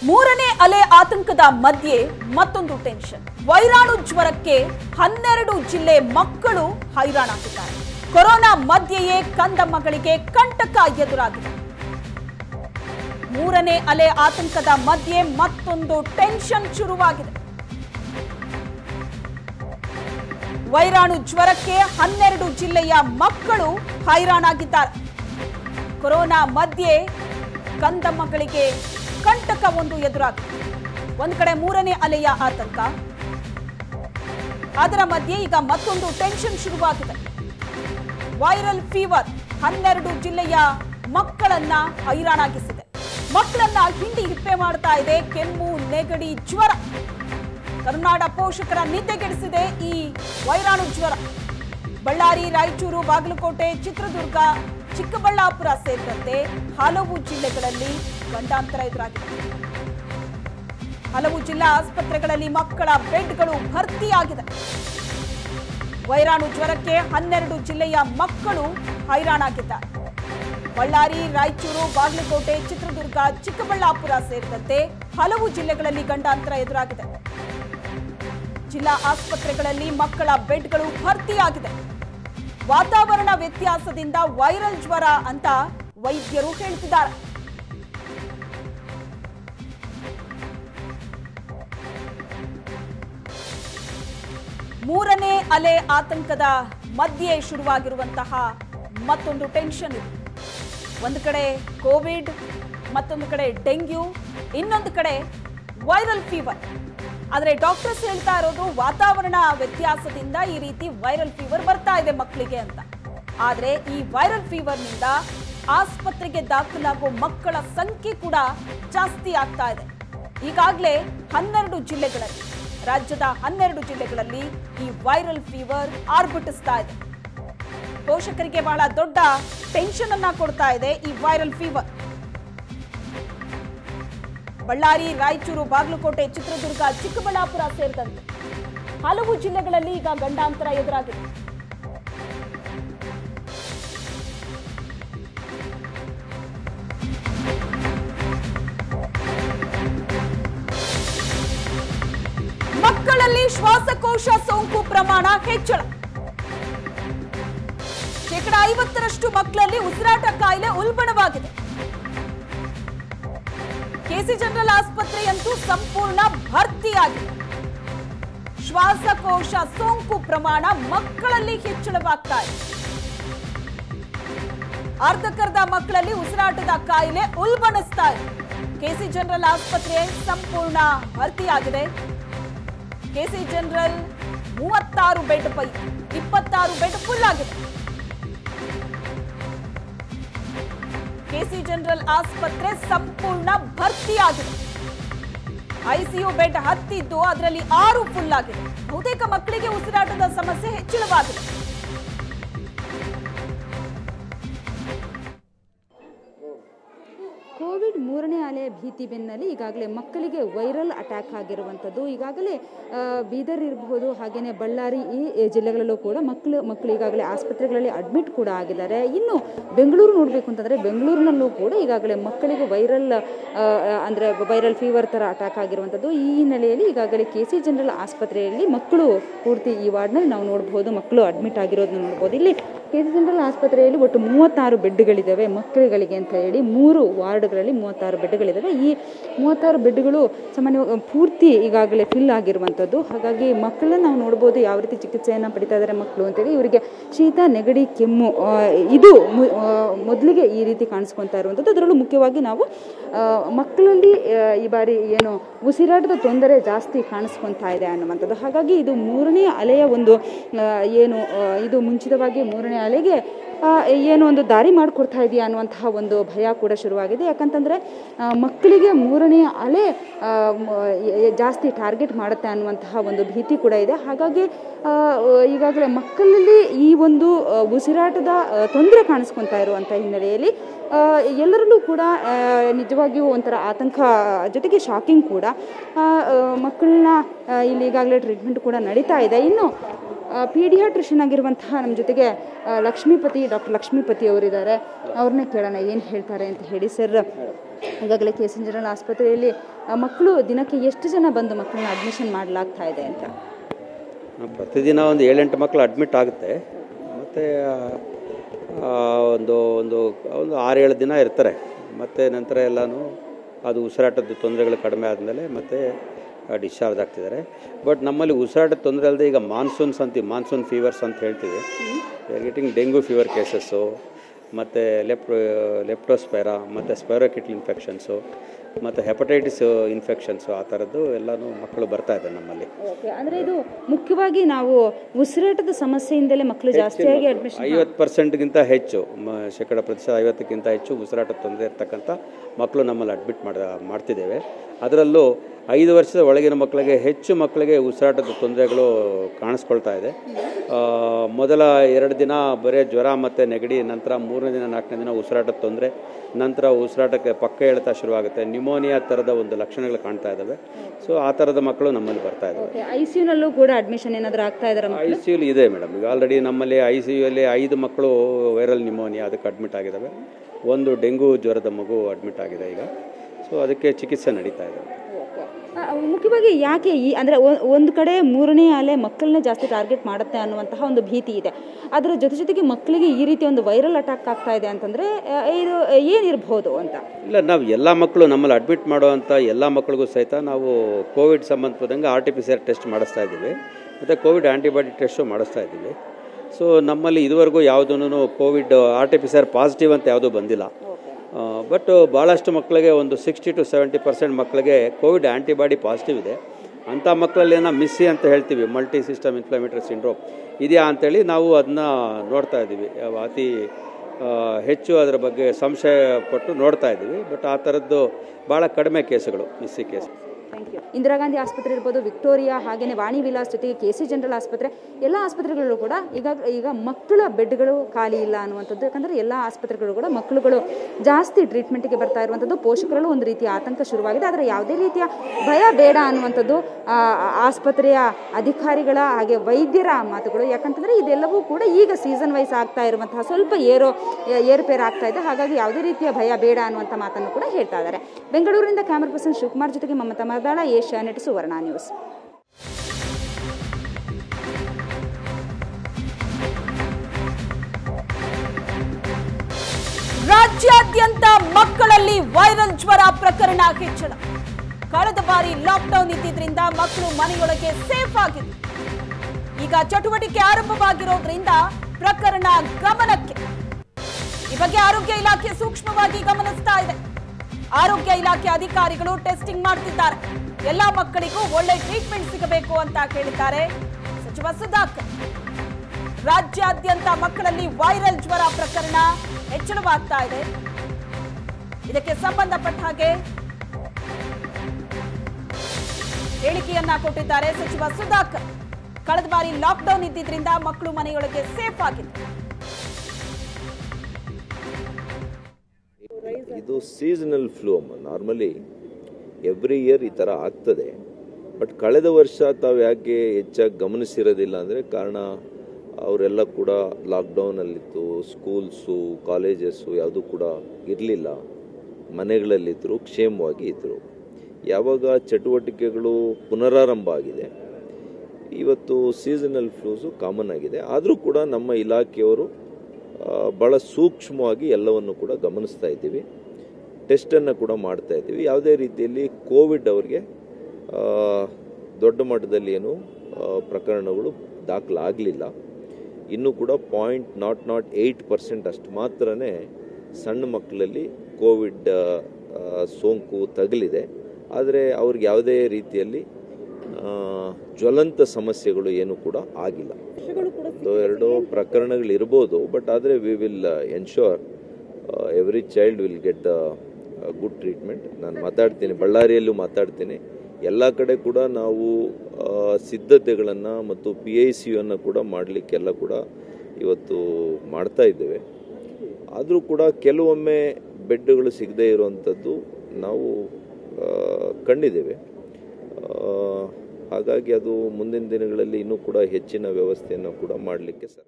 ಮೂರನೇ ಅಲೆ ಆತಂಕದ ಮಧ್ಯೆ ಮತ್ತೊಂದು ಟೆನ್ಷನ್ ವೈರಾಣು ಜ್ವರಕ್ಕೆ ಹನ್ನೆರಡು ಜಿಲ್ಲೆ ಮಕ್ಕಳು ಹೈರಾಣಾಗಿದ್ದಾರೆ ಕೊರೋನಾ ಮಧ್ಯೆಯೇ ಕಂದ ಮಗಳಿಗೆ ಕಂಟಕ ಎದುರಾಗಿದೆ ಮೂರನೇ ಅಲೆ ಆತಂಕದ ಮಧ್ಯೆ ಮತ್ತೊಂದು ಟೆನ್ಷನ್ ಶುರುವಾಗಿದೆ ವೈರಾಣು ಜ್ವರಕ್ಕೆ ಹನ್ನೆರಡು ಜಿಲ್ಲೆಯ ಮಕ್ಕಳು ಹೈರಾಣಾಗಿದ್ದಾರೆ ಕೊರೋನಾ ಮಧ್ಯೆ ಕಂದ ಮಗಳಿಗೆ ಕಂಟಕ ಒಂದು ಎದುರಾಗಿದೆ ಒಂದು ಕಡೆ ಮೂರನೇ ಅಲೆಯ ಆತಂಕ ಅದರ ಮಧ್ಯೆ ಈಗ ಮತ್ತೊಂದು ಟೆನ್ಷನ್ ಶುರುವಾಗಿದೆ ವೈರಲ್ ಫೀವರ್ ಹನ್ನೆರಡು ಜಿಲ್ಲೆಯ ಮಕ್ಕಳನ್ನ ಹೈರಾಣಾಗಿಸಿದೆ ಮಕ್ಕಳನ್ನ ಹಿಂಡಿ ಹಿಪ್ಪೆ ಮಾಡ್ತಾ ಇದೆ ಕೆಮ್ಮು ನೆಗಡಿ ಜ್ವರ ಕರುನಾಡ ಪೋಷಕರ ನಿದ್ದೆಗೆಡಿಸಿದೆ ಈ ವೈರಾಣು ಜ್ವರ ಬಳ್ಳಾರಿ ರಾಯಚೂರು ಬಾಗಲಕೋಟೆ ಚಿತ್ರದುರ್ಗ ಚಿಕ್ಕಬಳ್ಳಾಪುರ ಸೇರಿದಂತೆ ಹಲವು ಜಿಲ್ಲೆಗಳಲ್ಲಿ ಗಂಡಾಂತರ ಎದುರಾಗಿದೆ ಹಲವು ಜಿಲ್ಲಾ ಆಸ್ಪತ್ರೆಗಳಲ್ಲಿ ಮಕ್ಕಳ ಬೆಡ್ಗಳು ಭರ್ತಿಯಾಗಿದೆ ವೈರಾಣು ಜ್ವರಕ್ಕೆ ಹನ್ನೆರಡು ಜಿಲ್ಲೆಯ ಮಕ್ಕಳು ಹೈರಾಣಾಗಿದ್ದಾರೆ ಬಳ್ಳಾರಿ ರಾಯಚೂರು ಬಾಗಲಕೋಟೆ ಚಿತ್ರದುರ್ಗ ಚಿಕ್ಕಬಳ್ಳಾಪುರ ಸೇರಿದಂತೆ ಹಲವು ಜಿಲ್ಲೆಗಳಲ್ಲಿ ಗಂಡಾಂತರ ಎದುರಾಗಿದೆ ಜಿಲ್ಲಾ ಆಸ್ಪತ್ರೆಗಳಲ್ಲಿ ಮಕ್ಕಳ ಬೆಡ್ಗಳು ಭರ್ತಿಯಾಗಿದೆ ವಾತಾವರಣ ವ್ಯತ್ಯಾಸದಿಂದ ವೈರಲ್ ಜ್ವರ ಅಂತ ವೈದ್ಯರು ಹೇಳ್ತಿದ್ದಾರೆ ಮೂರನೇ ಅಲೆ ಆತಂಕದ ಮಧ್ಯೆ ಶುರುವಾಗಿರುವಂತಹ ಮತ್ತೊಂದು ಟೆನ್ಷನ್ ಇದೆ ಒಂದು ಕಡೆ ಕೋವಿಡ್ ಮತ್ತೊಂದು ಕಡೆ ಡೆಂಗ್ಯೂ ಇನ್ನೊಂದು ಕಡೆ ವೈರಲ್ ಫೀವರ್ ಆದರೆ ಡಾಕ್ಟರ್ಸ್ ಹೇಳ್ತಾ ಇರೋದು ವಾತಾವರಣ ವ್ಯತ್ಯಾಸದಿಂದ ಈ ರೀತಿ ವೈರಲ್ ಫೀವರ್ ಬರ್ತಾ ಇದೆ ಮಕ್ಕಳಿಗೆ ಅಂತ ಆದರೆ ಈ ವೈರಲ್ ಫೀವರ್ನಿಂದ ಆಸ್ಪತ್ರೆಗೆ ದಾಖಲಾಗುವ ಮಕ್ಕಳ ಸಂಖ್ಯೆ ಕೂಡ ಜಾಸ್ತಿ ಆಗ್ತಾ ಇದೆ ಈಗಾಗಲೇ ಹನ್ನೆರಡು ಜಿಲ್ಲೆಗಳಲ್ಲಿ ರಾಜ್ಯದ ಹನ್ನೆರಡು ಜಿಲ್ಲೆಗಳಲ್ಲಿ ಈ ವೈರಲ್ ಫೀವರ್ ಆರ್ಭಟಿಸ್ತಾ ಇದೆ ಪೋಷಕರಿಗೆ ಬಹಳ ದೊಡ್ಡ ಟೆನ್ಷನ್ ಅನ್ನ ಕೊಡ್ತಾ ಇದೆ ಈ ವೈರಲ್ ಫೀವರ್ ಬಳ್ಳಾರಿ ರಾಯಚೂರು ಬಾಗಲಕೋಟೆ ಚಿತ್ರದುರ್ಗ ಚಿಕ್ಕಬಳ್ಳಾಪುರ ಸೇರಿದಂತೆ ಹಲವು ಜಿಲ್ಲೆಗಳಲ್ಲಿ ಈಗ ಗಂಡಾಂತರ ಎದುರಾಗಿದೆ ಮಕ್ಕಳಲ್ಲಿ ಶ್ವಾಸಕೋಶ ಸೋಂಕು ಪ್ರಮಾಣ ಹೆಚ್ಚಳ ಶೇಕಡ ಐವತ್ತರಷ್ಟು ಮಕ್ಕಳಲ್ಲಿ ಉಸಿರಾಟ ಕಾಯಿಲೆ ಉಲ್ಬಣವಾಗಿದೆ ಕೆಸಿ ಜನರಲ್ ಆಸ್ಪತ್ರೆಯಂತೂ ಸಂಪೂರ್ಣ ಭರ್ತಿಯಾಗಿದೆ ಶ್ವಾಸಕೋಶ ಸೋಂಕು ಪ್ರಮಾಣ ಮಕ್ಕಳಲ್ಲಿ ಹೆಚ್ಚಳವಾಗ್ತಾ ಇದೆ ಅರ್ಧಕರ್ಧ ಮಕ್ಕಳಲ್ಲಿ ಉಸಿರಾಟದ ಕಾಯಿಲೆ ಉಲ್ಬಣಿಸ್ತಾ ಇದೆ ಕೆಸಿ ಜನರಲ್ ಆಸ್ಪತ್ರೆ ಸಂಪೂರ್ಣ ಭರ್ತಿಯಾಗಿದೆ ಕೆಸಿ ಜನರಲ್ ಮೂವತ್ತಾರು ಬೆಡ್ ಪೈಕಿ ಇಪ್ಪತ್ತಾರು ಬೆಡ್ ಫುಲ್ ಆಗಿದೆ ಕೆಸಿ ಜನರಲ್ ಆಸ್ಪತ್ರೆ ಸಂಪೂರ್ಣ ಭರ್ತಿಯಾಗಿದೆ ಐಸಿಯು ಬೆಡ್ ಹತ್ತಿದ್ದು ಅದರಲ್ಲಿ ಆರು ಫುಲ್ ಆಗಿದೆ ಬಹುತೇಕ ಮಕ್ಕಳಿಗೆ ಉಸಿರಾಟದ ಸಮಸ್ಯೆ ಹೆಚ್ಚಳವಾಗಿದೆ ಕೋವಿಡ್ ಮೂರನೇ ಅಲೆಯ ಭೀತಿ ಬೆನ್ನಲ್ಲಿ ಈಗಾಗಲೇ ಮಕ್ಕಳಿಗೆ ವೈರಲ್ ಅಟ್ಯಾಕ್ ಆಗಿರುವಂಥದ್ದು ಈಗಾಗಲೇ ಆ, ಬೀದರ್ ಇರಬಹುದು ಹಾಗೆಯೇ ಬಳ್ಳಾರಿ ಈ ಜಿಲ್ಲೆಗಳಲ್ಲೂ ಕೂಡ ಮಕ್ಕಳು ಮಕ್ಕಳು ಈಗಾಗಲೇ ಆಸ್ಪತ್ರೆಗಳಲ್ಲಿ ಅಡ್ಮಿಟ್ ಕೂಡ ಆಗಿದ್ದಾರೆ ಇನ್ನು ಬೆಂಗಳೂರು ನೋಡಬೇಕು ಅಂತಂದರೆ ಬೆಂಗಳೂರಿನಲ್ಲೂ ಕೂಡ ಈಗಾಗಲೇ ಮಕ್ಕಳಿಗೆ ವೈರಲ್ ಅಂದರೆ ವೈರಲ್ ಫೀವರ್ ಥರ ಅಟ್ಯಾಕ್ ಆಗಿರುವಂಥದ್ದು ಈ ಹಿನ್ನೆಲೆಯಲ್ಲಿ ಈಗಾಗಲೇ ಕೆ ಸಿ ಜನರಲ್ ಆಸ್ಪತ್ರೆಯಲ್ಲಿ ಮಕ್ಕಳು ಪೂರ್ತಿ ಈ ವಾರ್ಡ್ನಲ್ಲಿ ನಾವು ನೋಡ್ಬೋದು ಮಕ್ಕಳು ಅಡ್ಮಿಟ್ ಆಗಿರೋದನ್ನ ನೋಡ್ಬೋದು ಇಲ್ಲಿ ಕೆ ಸಿ ಜನರಲ್ ಆಸ್ಪತ್ರೆಯಲ್ಲಿ ಒಟ್ಟು ಮೂವತ್ತಾರು ಬೆಡ್ಗಳಿದ್ದಾವೆ ಮಕ್ಕಳುಗಳಿಗೆ ಅಂತ ಹೇಳಿ ಮೂರು ವಾರ್ಡ್ಗಳಲ್ಲಿ ಮೂವತ್ತಾರು ಬೆಡ್ಗಳಿದ್ದಾವೆ ಈ ಮೂವತ್ತಾರು ಬೆಡ್ಗಳು ಸಾಮಾನ್ಯವಾಗಿ ಪೂರ್ತಿ ಈಗಾಗಲೇ ಫಿಲ್ ಆಗಿರುವಂಥದ್ದು ಹಾಗಾಗಿ ಮಕ್ಕಳನ್ನ ನಾವು ನೋಡ್ಬೋದು ಯಾವ ರೀತಿ ಚಿಕಿತ್ಸೆಯನ್ನು ಪಡಿತಾ ಇದ್ದಾರೆ ಮಕ್ಕಳು ಅಂತೇಳಿ ಇವರಿಗೆ ಶೀತ ನೆಗಡಿ ಕೆಮ್ಮು ಆ, ಇದು ಮು- ಆ, ಮೊದಲಿಗೆ ಈ ರೀತಿ ಕಾಣಿಸ್ಕೊತಾ ಇರುವಂಥದ್ದು ಅದರಲ್ಲೂ ಮುಖ್ಯವಾಗಿ ನಾವು ಆ, ಮಕ್ಕಳಲ್ಲಿ ಆ, ಈ ಬಾರಿ ಏನು ಉಸಿರಾಟದ ತೊಂದರೆ ಜಾಸ್ತಿ ಕಾಣಿಸ್ಕೊತಾ ಇದೆ ಅನ್ನುವಂಥದ್ದು ಹಾಗಾಗಿ ಇದು ಮೂರನೇ ಅಲೆಯ ಒಂದು ಆ, ಏನು ಆ, ಇದು ಮುಂಚಿತವಾಗಿ ಮೂರನೇ ಅಲೆಗೆ ಆ, ಏನು ಒಂದು ದಾರಿ ಮಾಡಿಕೊಡ್ತಾ ಇದೆಯಾ ಅನ್ನುವಂತಹ ಒಂದು ಭಯ ಕೂಡ ಶುರುವಾಗಿದೆ ಯಾಕಂತಂದರೆ ಮಕ್ಕಳಿಗೆ ಮೂರನೇ ಅಲೆ ಆ, ಮ- ಎ- ಜಾಸ್ತಿ ಟಾರ್ಗೆಟ್ ಮಾಡುತ್ತೆ ಅನ್ನುವಂತಹ ಒಂದು ಭೀತಿ ಕೂಡ ಇದೆ ಹಾಗಾಗಿ ಆ, ಈಗಾಗಲೇ ಮಕ್ಕಳಲ್ಲಿ ಈ ಒಂದು ಆ, ಉಸಿರಾಟದ ತೊಂದರೆ ಕಾಣಿಸ್ಕೊತಾ ಇರುವಂಥ ಹಿನ್ನೆಲೆಯಲ್ಲಿ ಆ, ಎಲ್ಲರಲ್ಲೂ ಕೂಡ ಆ, ನಿಜವಾಗಿಯೂ ಒಂಥರ ಆತಂಕ ಜೊತೆಗೆ ಶಾಕಿಂಗ್ ಕೂಡ ಆ, ಆ, ಮಕ್ಕಳನ್ನ ಆ, ಇಲ್ಲಿ ಈಗಾಗಲೇ ಟ್ರೀಟ್ಮೆಂಟ್ ಕೂಡ ನಡೀತಾ ಇದೆ ಇನ್ನು ಪೀಡಿಯಾಟ್ರಿಷನ್ ಆಗಿರುವಂತಹ ನಮ್ಮ ಜೊತೆಗೆ ಆ, ಲಕ್ಷ್ಮೀಪತಿ ಡಾಕ್ಟರ್ ಲಕ್ಷ್ಮೀಪತಿ ಅವರಿದ್ದಾರೆ ಅವ್ರನ್ನೇ ಕೇಳೋಣ ಏನು ಹೇಳ್ತಾರೆ ಅಂತ ಹೇಳಿ ಸರ್ ಈಗಾಗಲೇ ಕೆ ಸಿ ಜನರಲ್ ಆಸ್ಪತ್ರೆಯಲ್ಲಿ ಆ, ಮಕ್ಕಳು ದಿನಕ್ಕೆ ಎಷ್ಟು ಜನ ಬಂದು ಮಕ್ಕಳನ್ನ ಅಡ್ಮಿಷನ್ ಮಾಡಲಾಗ್ತಾ ಇದೆ ಅಂತ ಪ್ರತಿದಿನ ಒಂದು ಏಳೆಂಟು ಮಕ್ಕಳು ಅಡ್ಮಿಟ್ ಆಗುತ್ತೆ ಮತ್ತು ಒಂದು ಒಂದು ಒಂದು ಆರೇಳು ದಿನ ಇರ್ತಾರೆ ಮತ್ತು ನಂತರ ಎಲ್ಲನೂ ಅದು ಉಸಿರಾಟದ ತೊಂದರೆಗಳು ಕಡಿಮೆ ಆದಮೇಲೆ ಮತ್ತೆ ಡಿಸ್ಚಾರ್ಜ್ ಆಗ್ತಿದ್ದಾರೆ ಬಟ್ ನಮ್ಮಲ್ಲಿ ಉಸಿರಾಟದ ತೊಂದರೆ ಅಲ್ಲದೆ ಈಗ ಮಾನ್ಸೂನ್ಸ್ ಅಂತೀವಿ ಮಾನ್ಸೂನ್ ಫೀವರ್ಸ್ ಅಂತ ಹೇಳ್ತೀವಿ we are getting dengue fever cases ಮತ್ತು ಲೆಪ್ಟೋ ಲೆಪ್ಟೋಸ್ಪೈರಾ ಮತ್ತು ಸ್ಪೈರೋಕಿಟ್ಲ್ ಇನ್ಫೆಕ್ಷನ್ಸು ಮತ್ತು ಹೆಪಟೈಟಿಸ್ ಇನ್ಫೆಕ್ಷನ್ಸು ಆ ಥರದ್ದು ಎಲ್ಲನೂ ಮಕ್ಕಳು ಬರ್ತಾ ಇದೆ ನಮ್ಮಲ್ಲಿ ಓಕೆ ಅಂದರೆ ಇದು ಮುಖ್ಯವಾಗಿ ನಾವು ಉಸಿರಾಟದ ಸಮಸ್ಯೆಯಿಂದಲೇ ಮಕ್ಕಳು ಜಾಸ್ತಿಯಾಗಿ ಅಡ್ಮಿಷನ್ ಐವತ್ತು ಪರ್ಸೆಂಟ್ಗಿಂತ ಹೆಚ್ಚು ಮ ಶೇಕಡ ಪ್ರತಿಶತ ಐವತ್ತಕ್ಕಿಂತ ಹೆಚ್ಚು ಉಸಿರಾಟದ ತೊಂದರೆ ಇರ್ತಕ್ಕಂಥ ಮಕ್ಕಳು ನಮ್ಮಲ್ಲಿ ಅಡ್ಮಿಟ್ ಮಾಡ ಮಾಡ್ತಿದ್ದೇವೆ ಅದರಲ್ಲೂ ಐದು ವರ್ಷದ ಒಳಗಿನ ಮಕ್ಕಳಿಗೆ ಹೆಚ್ಚು ಮಕ್ಕಳಿಗೆ ಉಸಿರಾಟದ ತೊಂದರೆಗಳು ಕಾಣಿಸ್ಕೊಳ್ತಾ ಇದೆ ಆ, ಮೊದಲ ಎರಡು ದಿನ ಬರೀ ಜ್ವರ ಮತ್ತು ನೆಗಡಿ ನಂತರ ಮೂರನೇ ದಿನ ನಾಲ್ಕನೇ ದಿನ ಉಸಿರಾಟದ ತೊಂದರೆ ನಂತರ ಉಸಿರಾಟಕ್ಕೆ ಪಕ್ಕ ಎಳ್ತಾ ಶುರುವಾಗುತ್ತೆ ನ್ಯೂಮೋನಿಯಾ ಥರದ ಒಂದು ಲಕ್ಷಣಗಳು ಕಾಣ್ತಾ ಇದ್ದಾವೆ ಸೊ ಆ ಥರದ ಮಕ್ಕಳು ನಮ್ಮಲ್ಲಿ ಬರ್ತಾ ಇದ್ದಾವೆ ಓಕೆ ಐ ಸಿ ಯುನಲ್ಲೂ ಕೂಡ ಅಡ್ಮಿಷನ್ ಏನಾದರೂ ಆಗ್ತಾ ಇದ್ದಾರೆ ಐ ಸಿ ಯುಲಿ ಇದೆ ಮೇಡಮ್ ಈಗ ಆಲ್ರೆಡಿ ನಮ್ಮಲ್ಲಿ ಐ ಸಿ ಯುಲಿ ಐದು ಮಕ್ಕಳು ವೈರಲ್ ನಿಮೋನಿಯಾ ಅದಕ್ಕೆ ಅಡ್ಮಿಟ್ ಆಗಿದ್ದಾವೆ ಒಂದು ಡೆಂಗು ಜ್ವರದ ಮಗು ಅಡ್ಮಿಟ್ ಆಗಿದೆ ಈಗ ಸೊ ಅದಕ್ಕೆ ಚಿಕಿತ್ಸೆ ನಡೀತಾ ಇದೆ ಆ, ಮುಖ್ಯವಾಗಿ ಯಾಕೆ ಈ ಅಂದರೆ ಒಂದು ಕಡೆ ಮೂರನೇ ಅಲೆ ಮಕ್ಕಳನ್ನ ಜಾಸ್ತಿ ಟಾರ್ಗೆಟ್ ಮಾಡುತ್ತೆ ಅನ್ನುವಂತಹ ಒಂದು ಭೀತಿ ಇದೆ ಅದರ ಜೊತೆ ಜೊತೆಗೆ ಮಕ್ಕಳಿಗೆ ಈ ರೀತಿ ಒಂದು ವೈರಲ್ ಅಟ್ಯಾಕ್ ಆಗ್ತಾ ಇದೆ ಅಂತಂದರೆ ಇದು ಏನಿರಬಹುದು ಅಂತ ಇಲ್ಲ ನಾವು ಎಲ್ಲ ಮಕ್ಕಳು ನಮ್ಮಲ್ಲಿ ಅಡ್ಮಿಟ್ ಮಾಡುವಂಥ ಎಲ್ಲ ಮಕ್ಕಳಿಗೂ ಸಹಿತ ನಾವು ಕೋವಿಡ್ ಸಂಬಂಧಪಟ್ಟಂಗೆ R T P C R test ಮಾಡಿಸ್ತಾ ಇದ್ದೀವಿ ಮತ್ತು ಕೋವಿಡ್ ಆ್ಯಂಟಿಬಾಡಿ ಟೆಸ್ಟು ಮಾಡಿಸ್ತಾ ಇದ್ದೀವಿ ಸೊ ನಮ್ಮಲ್ಲಿ ಇದುವರೆಗೂ ಯಾವುದೂ COVID R T P C R positive ಅಂತ ಯಾವುದೂ ಬಂದಿಲ್ಲ ಬಟ್ ಭಾಳಷ್ಟು ಮಕ್ಕಳಿಗೆ ಒಂದು ಸಿಕ್ಸ್ಟಿ ಟು ಸೆವೆಂಟಿ ಪರ್ಸೆಂಟ್ ಮಕ್ಕಳಿಗೆ ಕೋವಿಡ್ ಆ್ಯಂಟಿಬಾಡಿ ಪಾಸಿಟಿವ್ ಇದೆ ಅಂಥ ಮಕ್ಕಳಲ್ಲಿ ಏನೋ ಮಿಸ್ಸಿ ಅಂತ ಹೇಳ್ತೀವಿ ಮಲ್ಟಿ ಸಿಸ್ಟಮ್ ಇನ್ಫ್ಲಮೇಟರಿ ಸಿಂಡ್ರೋಮ್ ಇದೆಯಾ ಅಂತೇಳಿ ನಾವು ಅದನ್ನ ನೋಡ್ತಾ ಇದ್ದೀವಿ ಯಾವ ಅತಿ ಆ, ಹೆಚ್ಚು ಅದರ ಬಗ್ಗೆ ಸಂಶಯ ಪಟ್ಟು ನೋಡ್ತಾ ಇದ್ದೀವಿ ಬಟ್ ಆ ಥರದ್ದು ಭಾಳ ಕಡಿಮೆ ಕೇಸುಗಳು MISC case thank you Indira Gandhi ಆಸ್ಪತ್ರೆ ಇರ್ಬೋದು ವಿಕ್ಟೋರಿಯಾ ಹಾಗೆಯೇ ವಾಣಿ ವಿಲಾಸ್ ಜೊತೆಗೆ ಕೆ ಸಿ ಜನರಲ್ ಆಸ್ಪತ್ರೆ ಎಲ್ಲ ಆಸ್ಪತ್ರೆಗಳಲ್ಲೂ ಕೂಡ ಈಗ ಈಗ ಮಕ್ಕಳ ಬೆಡ್ಗಳು ಖಾಲಿ ಇಲ್ಲ ಅನ್ನುವಂಥದ್ದು ಯಾಕಂದರೆ ಎಲ್ಲ ಆಸ್ಪತ್ರೆಗಳು ಕೂಡ ಮಕ್ಕಳುಗಳು ಜಾಸ್ತಿ ಟ್ರೀಟ್ಮೆಂಟಿಗೆ ಬರ್ತಾ ಇರುವಂಥದ್ದು ಪೋಷಕರಲ್ಲೂ ಒಂದು ರೀತಿಯ ಆತಂಕ ಶುರುವಾಗಿದೆ ಆದರೆ ಯಾವುದೇ ರೀತಿಯ ಭಯ ಬೇಡ ಅನ್ನುವಂಥದ್ದು ಆ, ಆಸ್ಪತ್ರೆಯ ಅಧಿಕಾರಿಗಳ ಹಾಗೆ ವೈದ್ಯರ ಮಾತುಗಳು ಯಾಕಂತಂದರೆ ಇದೆಲ್ಲವೂ ಕೂಡ ಈಗ ಸೀಸನ್ ವೈಸ್ ಆಗ್ತಾ ಇರುವಂತಹ ಸ್ವಲ್ಪ ಏರೋ ಏರುಪೇರು ಆಗ್ತಾ ಇದೆ ಹಾಗಾಗಿ ಯಾವುದೇ ರೀತಿಯ ಭಯ ಬೇಡ ಅನ್ನುವಂಥ ಮಾತನ್ನು ಕೂಡ ಹೇಳ್ತಾ ಇದ್ದಾರೆ ಬೆಂಗಳೂರಿನಿಂದ ಕ್ಯಾಮರಾ ಪರ್ಸನ್ ಶಿವಕುಮಾರ್ ಜೊತೆಗೆ ಮಮತಾ ಮರದಾಳ ಏಷ್ಯಾ ನೆಟ್ ಸುವರ್ಣ ನ್ಯೂಸ್ ರಾಜ್ಯಾದ್ಯಂತ ಮಕ್ಕಳಲ್ಲಿ ವೈರಲ್ ಜ್ವರ ಪ್ರಕರಣ ಹೆಚ್ಚಳ ಕಳೆದ ಬಾರಿ ಲಾಕ್ಡೌನ್ ಇದ್ದಿದ್ರಿಂದ ಮಕ್ಕಳು ಮನೆಯೊಳಗೆ ಸೇಫ್ ಆಗಿದ್ರು ಈಗ ಚಟುವಟಿಕೆ ಆರಂಭವಾಗಿರೋದ್ರಿಂದ ಪ್ರಕರಣ ಗಮನಕ್ಕೆ ಈ ಬಗ್ಗೆ ಆರೋಗ್ಯ ಇಲಾಖೆ ಸೂಕ್ಷ್ಮವಾಗಿ ಗಮನಿಸ್ತಾ ಇದೆ ಆರೋಗ್ಯ ಇಲಾಖೆ ಅಧಿಕಾರಿಗಳು ಟೆಸ್ಟಿಂಗ್ ಮಾಡ್ತಿದ್ದಾರೆ ಎಲ್ಲಾ ಮಕ್ಕಳಿಗೂ ಒಳ್ಳೆ ಟ್ರೀಟ್ಮೆಂಟ್ ಸಿಗಬೇಕು ಅಂತ ಹೇಳಿದ್ದಾರೆ ಸಚಿವ ಸುಧಾಕರ್ ರಾಜ್ಯಾದ್ಯಂತ ಮಕ್ಕಳಲ್ಲಿ ವೈರಲ್ ಜ್ವರ ಪ್ರಕರಣ ಹೆಚ್ಚಳವಾಗ್ತಾ ಇದೆ ಇದಕ್ಕೆ ಸಂಬಂಧಪಟ್ಟ ಹಾಗೆ ಹೇಳಿಕೆಯನ್ನ ಕೊಟ್ಟಿದ್ದಾರೆ ಸಚಿವ ಸುಧಾಕರ್ ಕಳೆದ ಬಾರಿ ಲಾಕ್ಡೌನ್ ಇದ್ದಿದ್ರಿಂದ ಮಕ್ಕಳು ಮನೆಯೊಳಗೆ ಸೇಫ್ ಆಗಿತ್ತು ಇದು ಸೀಸನಲ್ ಫ್ಲೂ ಅಮ್ಮ ನಾರ್ಮಲಿ ಎವ್ರಿ ಇಯರ್ ಈ ಥರ ಆಗ್ತದೆ ಬಟ್ ಕಳೆದ ವರ್ಷ ತಾವು ಯಾಕೆ ಹೆಚ್ಚಾಗಿ ಗಮನಿಸಿರೋದಿಲ್ಲ ಅಂದರೆ ಕಾರಣ ಅವರೆಲ್ಲ ಕೂಡ ಲಾಕ್ಡೌನಲ್ಲಿತ್ತು ಸ್ಕೂಲ್ಸು ಕಾಲೇಜಸ್ಸು ಯಾವುದೂ ಕೂಡ ಇರಲಿಲ್ಲ ಮನೆಗಳಲ್ಲಿದ್ದರು ಕ್ಷೇಮವಾಗಿ ಇದ್ದರು ಯಾವಾಗ ಚಟುವಟಿಕೆಗಳು ಪುನರಾರಂಭ ಆಗಿದೆ ಇವತ್ತು ಸೀಸನಲ್ ಫ್ಲೂಸು ಕಾಮನ್ ಆಗಿದೆ ಆದರೂ ಕೂಡ ನಮ್ಮ ಇಲಾಖೆಯವರು ಆ, ಭಾಳ ಸೂಕ್ಷ್ಮವಾಗಿ ಎಲ್ಲವನ್ನು ಕೂಡ ಗಮನಿಸ್ತಾ ಇದ್ದೀವಿ ಟೆಸ್ಟನ್ನು ಕೂಡ ಮಾಡ್ತಾ ಇದ್ದೀವಿ ಯಾವುದೇ ರೀತಿಯಲ್ಲಿ ಕೋವಿಡ್ ಅವರಿಗೆ ಆ, ದೊಡ್ಡ ಮಟ್ಟದಲ್ಲಿ ಏನು ಆ, ಪ್ರಕರಣಗಳು ದಾಖಲಾಗಲಿಲ್ಲ ಇನ್ನೂ ಕೂಡ point naught naught eight percent ಅಷ್ಟು ಮಾತ್ರನೇ ಸಣ್ಣ ಮಕ್ಕಳಲ್ಲಿ ಕೋವಿಡ್ ಆ, ಆ, ಸೋಂಕು ತಗಲಿದೆ ಆದರೆ ಅವ್ರಿಗೆ ಯಾವುದೇ ರೀತಿಯಲ್ಲಿ ಆ, ಜ್ವಲಂತ ಸಮಸ್ಯೆಗಳು ಏನು ಕೂಡ ಆಗಿಲ್ಲ ಒಂದು ಎರಡು ಪ್ರಕರಣಗಳು ಇರ್ಬೋದು ಬಟ್ ಆದರೆ we will ensure every child will get good treatment ನಾನು ಮಾತಾಡ್ತೀನಿ ಬಳ್ಳಾರಿಯಲ್ಲೂ ಮಾತಾಡ್ತೀನಿ ಎಲ್ಲ ಕಡೆ ಕೂಡ ನಾವು ಸಿದ್ಧತೆಗಳನ್ನು ಮತ್ತು ಪಿ ಐ ಸಿ ಯುವನ್ನು ಕೂಡ ಮಾಡಲಿಕ್ಕೆಲ್ಲ ಕೂಡ ಇವತ್ತು ಮಾಡ್ತಾ ಇದ್ದೇವೆ ಆದರೂ ಕೂಡ ಕೆಲವೊಮ್ಮೆ ಬೆಡ್ಗಳು ಸಿಗದೇ ಇರುವಂಥದ್ದು ನಾವು ಆ, ಕಂಡಿದ್ದೇವೆ ಆ, ಹಾಗಾಗಿ ಅದು ಮುಂದಿನ ದಿನಗಳಲ್ಲಿ ಇನ್ನೂ ಕೂಡ ಹೆಚ್ಚಿನ ವ್ಯವಸ್ಥೆಯನ್ನು ಕೂಡ ಮಾಡಲಿಕ್ಕೆ ಸರ್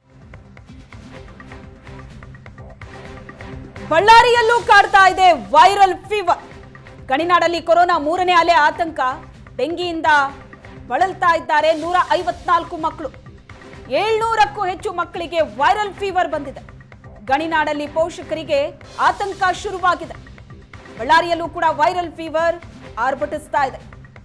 ಬಳ್ಳಾರಿಯಲ್ಲೂ ಕಾಡ್ತಾ ಇದೆ ವೈರಲ್ ಫೀವರ್ ಗಣಿನಾಡಲ್ಲಿ ಕೊರೋನಾ ಮೂರನೇ ಅಲೆ ಆತಂಕ ಡೆಂಗಿಯಿಂದ ಬಳಲ್ತಾ ಇದ್ದಾರೆ ನೂರ ಐವತ್ನಾಲ್ಕು ಮಕ್ಕಳು ಏಳ್ನೂರಕ್ಕೂ ಹೆಚ್ಚು ಮಕ್ಕಳಿಗೆ ವೈರಲ್ ಫೀವರ್ ಬಂದಿದೆ ಗಣಿನಾಡಲ್ಲಿ ಪೋಷಕರಿಗೆ ಆತಂಕ ಶುರುವಾಗಿದೆ ಬಳ್ಳಾರಿಯಲ್ಲೂ ಕೂಡ ವೈರಲ್ ಫೀವರ್ ಆರ್ಭಟಿಸ್ತಾ ಇದೆ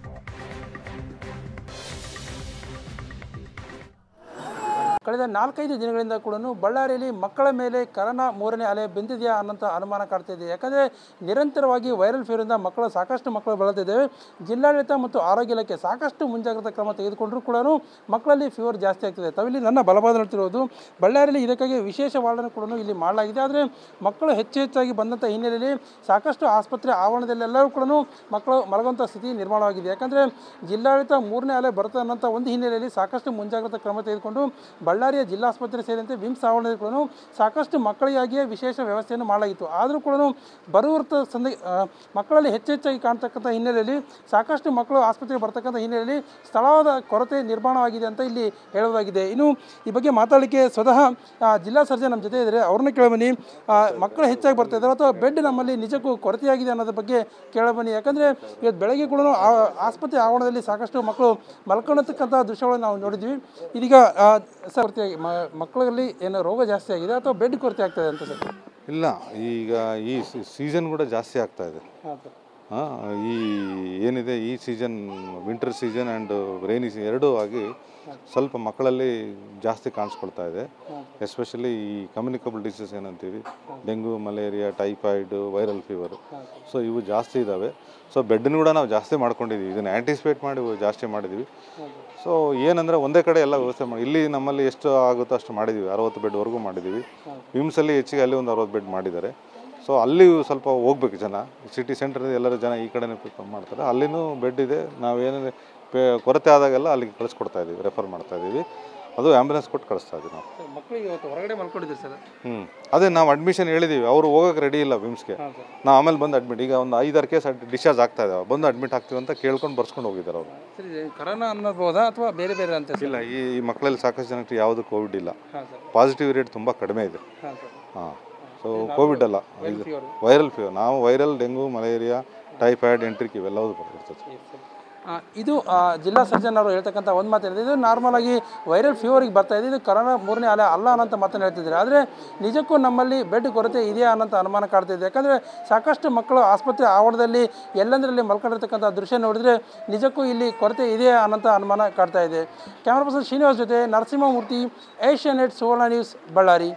ಕಳೆದ ನಾಲ್ಕೈದು ದಿನಗಳಿಂದ ಕೂಡ ಬಳ್ಳಾರಿಯಲ್ಲಿ ಮಕ್ಕಳ ಮೇಲೆ ಕರೋನಾ ಮೂರನೇ ಅಲೆ ಬಂದಿದೆಯಾ ಅನ್ನೋಂಥ ಅನುಮಾನ ಕಾಡ್ತಾ ಇದೆ ಯಾಕಂದರೆ ನಿರಂತರವಾಗಿ ವೈರಲ್ ಫೀವರಿಂದ ಮಕ್ಕಳು ಸಾಕಷ್ಟು ಮಕ್ಕಳು ಬಳಲ್ತಿದ್ದೇವೆ ಜಿಲ್ಲಾಡಳಿತ ಮತ್ತು ಆರೋಗ್ಯ ಇಲಾಖೆ ಸಾಕಷ್ಟು ಮುಂಜಾಗ್ರತಾ ಕ್ರಮ ತೆಗೆದುಕೊಂಡರೂ ಕೂಡ ಮಕ್ಕಳಲ್ಲಿ ಫೀವರ್ ಜಾಸ್ತಿ ಆಗ್ತಿದೆ ತಾವಿಲ್ಲಿ ನನ್ನ ಬಲಭಾಗ ನೋಡ್ತಿರೋದು ಬಳ್ಳಾರಿಯಲ್ಲಿ ಇದಕ್ಕಾಗಿ ವಿಶೇಷ ವಾರ್ಡನ್ನು ಕೂಡ ಇಲ್ಲಿ ಮಾಡಲಾಗಿದೆ ಆದರೆ ಮಕ್ಕಳು ಹೆಚ್ಚು ಹೆಚ್ಚಾಗಿ ಬಂದಂಥ ಹಿನ್ನೆಲೆಯಲ್ಲಿ ಸಾಕಷ್ಟು ಆಸ್ಪತ್ರೆ ಆವರಣದಲ್ಲಿ ಎಲ್ಲರೂ ಕೂಡ ಮಕ್ಕಳು ಮಲಗುವಂಥ ಸ್ಥಿತಿ ನಿರ್ಮಾಣವಾಗಿದೆ ಯಾಕಂದರೆ ಜಿಲ್ಲಾಡಳಿತ ಮೂರನೇ ಅಲೆ ಬರುತ್ತೆ ಅನ್ನೋಂಥ ಒಂದು ಹಿನ್ನೆಲೆಯಲ್ಲಿ ಸಾಕಷ್ಟು ಮುಂಜಾಗ್ರತಾ ಕ್ರಮ ತೆಗೆದುಕೊಂಡು ಬಳ್ಳಾರಿಯ ಜಿಲ್ಲಾಸ್ಪತ್ರೆ ಸೇರಿದಂತೆ ವಿಮ್ಸ್ ಆವರಣದಲ್ಲಿ ಕೂಡ ಸಾಕಷ್ಟು ಮಕ್ಕಳಿಗಾಗಿಯೇ ವಿಶೇಷ ವ್ಯವಸ್ಥೆಯನ್ನು ಮಾಡಲಾಗಿತ್ತು ಆದರೂ ಕೂಡ ಬರುವರ್ತ ಸಂದ ಆ, ಮಕ್ಕಳಲ್ಲಿ ಹೆಚ್ಚು ಹೆಚ್ಚಾಗಿ ಕಾಣ್ತಕ್ಕಂಥ ಹಿನ್ನೆಲೆಯಲ್ಲಿ ಸಾಕಷ್ಟು ಮಕ್ಕಳು ಆಸ್ಪತ್ರೆಗೆ ಬರ್ತಕ್ಕಂಥ ಹಿನ್ನೆಲೆಯಲ್ಲಿ ಸ್ಥಳವಾದ ಕೊರತೆ ನಿರ್ಮಾಣವಾಗಿದೆ ಅಂತ ಇಲ್ಲಿ ಹೇಳೋದಾಗಿದೆ ಇನ್ನು ಈ ಬಗ್ಗೆ ಮಾತಾಡಲಿಕ್ಕೆ ಸ್ವತಃ ಆ, ಜಿಲ್ಲಾ ಸರ್ಜನ್ ನಮ್ಮ ಜೊತೆ ಇದ್ದಾರೆ ಅವ್ರನ್ನ ಕೇಳಬನ್ನಿ ಆ, ಮಕ್ಕಳು ಹೆಚ್ಚಾಗಿ ಬರ್ತಾ ಇದ್ದಾರೆ ಅಥವಾ ಬೆಡ್ ನಮ್ಮಲ್ಲಿ ನಿಜಕ್ಕೂ ಕೊರತೆಯಾಗಿದೆ ಅನ್ನೋದ್ರ ಬಗ್ಗೆ ಕೇಳಬನ್ನಿ ಯಾಕಂದರೆ ಇವತ್ತು ಬೆಳಗ್ಗೆ ಕೂಡ ಆ- ಆಸ್ಪತ್ರೆ ಆವರಣದಲ್ಲಿ ಸಾಕಷ್ಟು ಮಕ್ಕಳು ಮಲ್ಕೊಳ್ಳತಕ್ಕಂಥ ದೃಶ್ಯಗಳನ್ನು ನಾವು ನೋಡಿದ್ವಿ ಇದೀಗ ಆ, ಸರ್ ಕೊರತೆಯಾಗಿ ಮ- ಮಕ್ಕಳಲ್ಲಿ ಏನೋ ರೋಗ ಜಾಸ್ತಿ ಆಗಿದೆ ಅಥವಾ ಬೆಡ್ ಕೊರತೆ ಆಗ್ತದೆ ಅಂತ ಸರ್ ಇಲ್ಲ ಈಗ ಈ ಸೀಸನ್ ಕೂಡ ಜಾಸ್ತಿ ಆಗ್ತಾ ಇದೆ ಹಾಂ ಈ ಏನಿದೆ ಈ season winter season and rainy season ಎರಡೂ ಆಗಿ ಸ್ವಲ್ಪ ಮಕ್ಕಳಲ್ಲಿ ಜಾಸ್ತಿ ಕಾಣಿಸ್ಕೊಳ್ತಾ ಇದೆ ಎಸ್ಪೆಷಲಿ ಈ ಕಮ್ಯುನಿಕಬಲ್ ಡಿಸೀಸ್ ಏನಂತೀವಿ dengue malaria typhoid viral fever so ಇವು ಜಾಸ್ತಿ ಇದ್ದಾವೆ ಸೊ ಬೆಡ್ನ ಕೂಡ ನಾವು ಜಾಸ್ತಿ ಮಾಡ್ಕೊಂಡಿದ್ದೀವಿ ಇದನ್ನು ಆ್ಯಂಟಿಸಿಪೇಟ್ ಮಾಡಿ ಜಾಸ್ತಿ ಮಾಡಿದ್ದೀವಿ ಸೊ ಏನಂದರೆ ಒಂದೇ ಕಡೆ ಎಲ್ಲ ವ್ಯವಸ್ಥೆ ಮಾಡಿ ಇಲ್ಲಿ ನಮ್ಮಲ್ಲಿ ಎಷ್ಟು ಆಗುತ್ತೋ ಅಷ್ಟು ಮಾಡಿದ್ದೀವಿ ಅರವತ್ತು ಬೆಡ್ವರೆಗೂ ಮಾಡಿದ್ದೀವಿ ವಿಮ್ಸಲ್ಲಿ ಹೆಚ್ಚಿಗೆ ಅಲ್ಲಿ ಒಂದು ಅರವತ್ತು ಬೆಡ್ ಮಾಡಿದ್ದಾರೆ ಸೊ ಅಲ್ಲಿ ಸ್ವಲ್ಪ ಹೋಗ್ಬೇಕು ಜನ ಸಿಟಿ ಸೆಂಟರ್ ಎಲ್ಲರೂ ಜನ ಈ ಕಡೆನೇ ಪ್ರಿಫರ್ ಮಾಡ್ತಾರೆ ಅಲ್ಲಿನೂ ಬೆಡ್ ಇದೆ ನಾವೇನೇ ಪೇ ಕೊರತೆ ಆದಾಗೆಲ್ಲ ಅಲ್ಲಿಗೆ ಕಳಿಸ್ಕೊಡ್ತಾ ಇದ್ದೀವಿ ರೆಫರ್ ಮಾಡ್ತಾ ಇದ್ದೀವಿ ಅದು ಆ್ಯಂಬುಲೆನ್ಸ್ ಕೊಟ್ಟು ಕಳಿಸ್ತಾ ಇದ್ದೀವಿ ನಾವು ಮಕ್ಕಳಿಗೆ ಇವತ್ತು ಹೊರಗಡೆ ಮಲ್ಕೊಂಡಿದ್ದೀರಿ ಸರ್ ಹ್ಞೂ ಅದೇ ನಾವು ಅಡ್ಮಿಷನ್ ಹೇಳಿದ್ದೀವಿ ಅವರು ಹೋಗೋಕೆ ರೆಡಿ ಇಲ್ಲ ವಿಮ್ಸ್ಗೆ ನಾವು ಆಮೇಲೆ ಬಂದು ಅಡ್ಮಿಟ್ ಈಗ ಒಂದು ಐದಾರು ಕೇಸ್ ಡಿಸ್ಚಾರ್ಜ್ ಆಗ್ತಾ ಇದ್ದಾವೆ ಬಂದು ಅಡ್ಮಿಟ್ ಆಗ್ತೀವಿ ಅಂತ ಕೇಳ್ಕೊಂಡು ಬರ್ಸ್ಕೊಂಡು ಹೋಗಿದ್ದಾರೆ ಅವರು ಸರಿ ಕರೋನಾ ಅನ್ನೋಬೋದಾ ಅಥವಾ ಬೇರೆ ಬೇರೆ ಅಂತ ಸರ್ ಇಲ್ಲ ಈ ಈ ಮಕ್ಕಳಲ್ಲಿ ಸಾಕಷ್ಟು ಜನಕ್ಕೆ ಯಾವುದು ಕೋವಿಡ್ ಇಲ್ಲ ಹಾಂ ಸರ್ ಪಾಸಿಟಿವ್ ರೇಟ್ ತುಂಬ ಕಡಿಮೆ ಇದೆ ಹಾಂ ಸರ್ ಹಾಂ ಸೊ ಕೋವಿಡ್ ಅಲ್ಲ ಇದು ವೈರಲ್ ಫೀವರ್ ನಾವು viral dengue malaria typhoid enteric ಇವೆಲ್ಲವೂ ಬರ್ತದೆ ಆ, ಇದು ಆ, ಜಿಲ್ಲಾ ಸರ್ಜನ್ ಅವರು ಹೇಳ್ತಕ್ಕಂಥ ಒಂದು ಮಾತೇನಿದೆ ಇದು ನಾರ್ಮಲ್ ಆಗಿ ವೈರಲ್ ಫೀವರಿಗೆ ಬರ್ತಾ ಇದೆ ಇದು ಕರೋನಾ ಮೂರನೇ ಅಲೆ ಅಲ್ಲ ಅನ್ನೋಂಥ ಮಾತನ್ನು ಹೇಳ್ತಿದ್ದಾರೆ ಆದರೆ ನಿಜಕ್ಕೂ ನಮ್ಮಲ್ಲಿ ಬೆಡ್ ಕೊರತೆ ಇದೆಯಾ ಅನ್ನೋಂಥ ಅನುಮಾನ ಕಾಡ್ತಿದೆ ಯಾಕಂದರೆ ಸಾಕಷ್ಟು ಮಕ್ಕಳು ಆಸ್ಪತ್ರೆ ಆವರಣದಲ್ಲಿ ಎಲ್ಲಂದರಲ್ಲಿ ಮಲ್ಕೊಂಡಿರ್ತಕ್ಕಂಥ ದೃಶ್ಯ ನೋಡಿದರೆ ನಿಜಕ್ಕೂ ಇಲ್ಲಿ ಕೊರತೆ ಇದೆಯಾ ಅನ್ನೋಂಥ ಅನುಮಾನ ಕಾಡ್ತಾ ಇದೆ ಕ್ಯಾಮ್ರಾ ಪರ್ಸನ್ ಶ್ರೀನಿವಾಸ್ ಜೊತೆ ನರಸಿಂಹಮೂರ್ತಿ ಏಷ್ಯನ್ ನೆಟ್ ಸುವರ್ಣ ನ್ಯೂಸ್ ಬಳ್ಳಾರಿ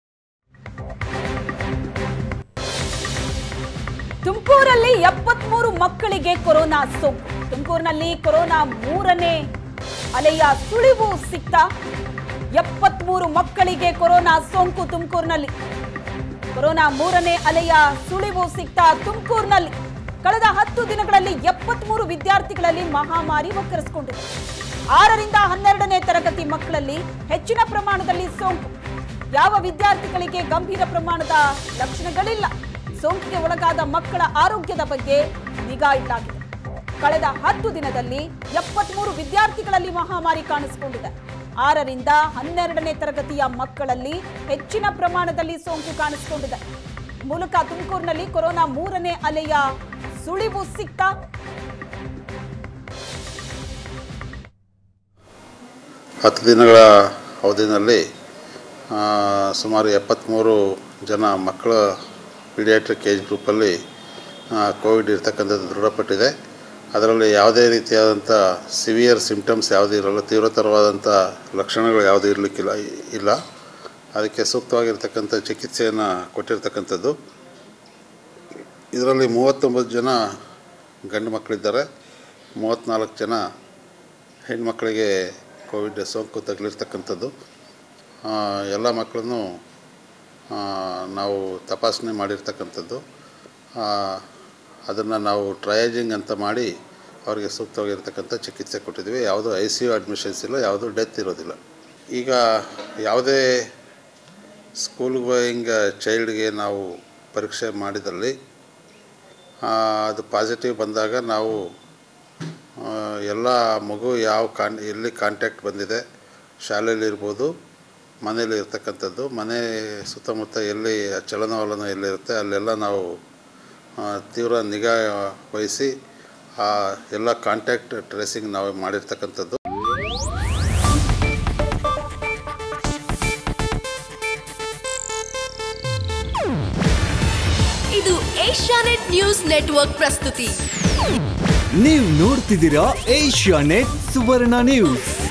ತುಮಕೂರಲ್ಲಿ ಎಪ್ಪತ್ಮೂರು ಮಕ್ಕಳಿಗೆ ಕೊರೋನಾ ಸೋಂಕು ತುಮಕೂರಿನಲ್ಲಿ ಕೊರೋನಾ ಮೂರನೇ ಅಲೆಯ ಸುಳಿವು ಸಿಕ್ತಾ ಎಪ್ಪತ್ಮೂರು ಮಕ್ಕಳಿಗೆ ಕೊರೋನಾ ಸೋಂಕು ತುಮಕೂರಿನಲ್ಲಿ ಕೊರೋನಾ ಮೂರನೇ ಅಲೆಯ ಸುಳಿವು ಸಿಕ್ತಾ ತುಮಕೂರಿನಲ್ಲಿ ಕಳೆದ ಹತ್ತು ದಿನಗಳಲ್ಲಿ ಎಪ್ಪತ್ಮೂರು ವಿದ್ಯಾರ್ಥಿಗಳಲ್ಲಿ ಮಹಾಮಾರಿ ಒಕ್ಕರಿಸಿಕೊಂಡಿದೆ ಆರರಿಂದ ಹನ್ನೆರಡನೇ ತರಗತಿ ಮಕ್ಕಳಲ್ಲಿ ಹೆಚ್ಚಿನ ಪ್ರಮಾಣದಲ್ಲಿ ಸೋಂಕು ಯಾವ ವಿದ್ಯಾರ್ಥಿಗಳಿಗೆ ಗಂಭೀರ ಪ್ರಮಾಣದ ಲಕ್ಷಣಗಳಿಲ್ಲ ಸೋಂಕಿಗೆ ಒಳಗಾದ ಮಕ್ಕಳ ಆರೋಗ್ಯದ ಬಗ್ಗೆ ನಿಗಾ ಇಡಲಾಗಿದೆ ಕಳೆದ ಹತ್ತು ದಿನದಲ್ಲಿ ಎಪ್ಪತ್ಮೂರು ವಿದ್ಯಾರ್ಥಿಗಳಲ್ಲಿ ಮಹಾಮಾರಿ ಕಾಣಿಸಿಕೊಂಡಿದೆ ಆರರಿಂದ ಹನ್ನೆರಡನೇ ತರಗತಿಯ ಮಕ್ಕಳಲ್ಲಿ ಹೆಚ್ಚಿನ ಪ್ರಮಾಣದಲ್ಲಿ ಸೋಂಕು ಕಾಣಿಸಿಕೊಂಡಿದೆ ಮೂಲಕ ತುಮಕೂರಿನಲ್ಲಿ ಕೊರೋನಾ ಮೂರನೇ ಅಲೆಯ ಸುಳಿವು ಸಿಕ್ತಾ ಹತ್ತು ದಿನಗಳ ಅವಧಿನಲ್ಲಿ ಆ, ಸುಮಾರು ಎಪ್ಪತ್ತ್ಮೂರು ಜನ ಮಕ್ಕಳ ಪೀಡಿಯಾಟ್ರಿಕ್ ಏಜ್ ಗ್ರೂಪಲ್ಲಿ ಆ, ಕೋವಿಡ್ ಇರ್ತಕ್ಕಂಥದ್ದು ದೃಢಪಟ್ಟಿದೆ ಅದರಲ್ಲಿ ಯಾವುದೇ ರೀತಿಯಾದಂಥ ಸಿವಿಯರ್ ಸಿಮ್ಟಮ್ಸ್ ಯಾವುದೂ ಇರಲ್ಲ ತೀವ್ರತರವಾದಂಥ ಲಕ್ಷಣಗಳು ಯಾವುದೂ ಇರಲಿಕ್ಕಿಲ್ಲ ಇಲ್ಲ ಅದಕ್ಕೆ ಸೂಕ್ತವಾಗಿರ್ತಕ್ಕಂಥ ಚಿಕಿತ್ಸೆಯನ್ನು ಕೊಟ್ಟಿರ್ತಕ್ಕಂಥದ್ದು ಇದರಲ್ಲಿ ಮೂವತ್ತೊಂಬತ್ತು ಜನ ಗಂಡು ಮಕ್ಕಳಿದ್ದಾರೆ ಮೂವತ್ತ್ನಾಲ್ಕು ಜನ ಹೆಣ್ಮಕ್ಳಿಗೆ ಕೋವಿಡ್ ಸೋಂಕು ತಗುಲಿರ್ತಕ್ಕಂಥದ್ದು ಆ, ಎಲ್ಲ ಮಕ್ಕಳನ್ನು ಆ, ನಾವು ತಪಾಸಣೆ ಮಾಡಿರ್ತಕ್ಕಂಥದ್ದು ಅದನ್ನು ನಾವು ಟ್ರಯೇಜಿಂಗ್ ಅಂತ ಮಾಡಿ ಅವರಿಗೆ ಸೂಕ್ತವಾಗಿರ್ತಕ್ಕಂಥ ಚಿಕಿತ್ಸೆ ಕೊಟ್ಟಿದ್ದೀವಿ ಯಾವುದೂ ಐ ಸಿ ಯು ಅಡ್ಮಿಷನ್ಸ್ ಇಲ್ಲ ಯಾವುದೂ ಡೆತ್ ಇರೋದಿಲ್ಲ ಈಗ ಯಾವುದೇ ಸ್ಕೂಲ್ ಗೋಯಿಂಗ್ ಚೈಲ್ಡ್ಗೆ ನಾವು ಪರೀಕ್ಷೆ ಮಾಡಿದಲ್ಲಿ ಆ, ಅದು ಪಾಸಿಟಿವ್ ಬಂದಾಗ ನಾವು ಆ, ಎಲ್ಲ ಮಗು ಯಾವ ಕಾನ್ ಎಲ್ಲಿ ಕಾಂಟ್ಯಾಕ್ಟ್ ಬಂದಿದೆ ಶಾಲೆಯಲ್ಲಿರ್ಬೋದು ಮನೇಲಿ ಇರ್ತಕ್ಕಂಥದ್ದು ಮನೆ ಸುತ್ತಮುತ್ತ ಎಲ್ಲಿ ಚಲನವಲನ ಎಲ್ಲಿರುತ್ತೆ ಅಲ್ಲೆಲ್ಲ ನಾವು ಆ, ತೀವ್ರ ನಿಗಾ ವಹಿಸಿ ಆ ಎಲ್ಲ ಕಾಂಟ್ಯಾಕ್ಟ್ ಟ್ರೇಸಿಂಗ್ ನಾವು ಮಾಡಿರ್ತಕ್ಕಂಥದ್ದು ಇದು ಏಷ್ಯಾನೆಟ್ ನ್ಯೂಸ್ ನೆಟ್ವರ್ಕ್ ಪ್ರಸ್ತುತಿ ನೀವು ನೋಡ್ತಿದ್ದೀರಾ ಏಷ್ಯಾ ನೆಟ್ ಸುವರ್ಣ ನ್ಯೂಸ್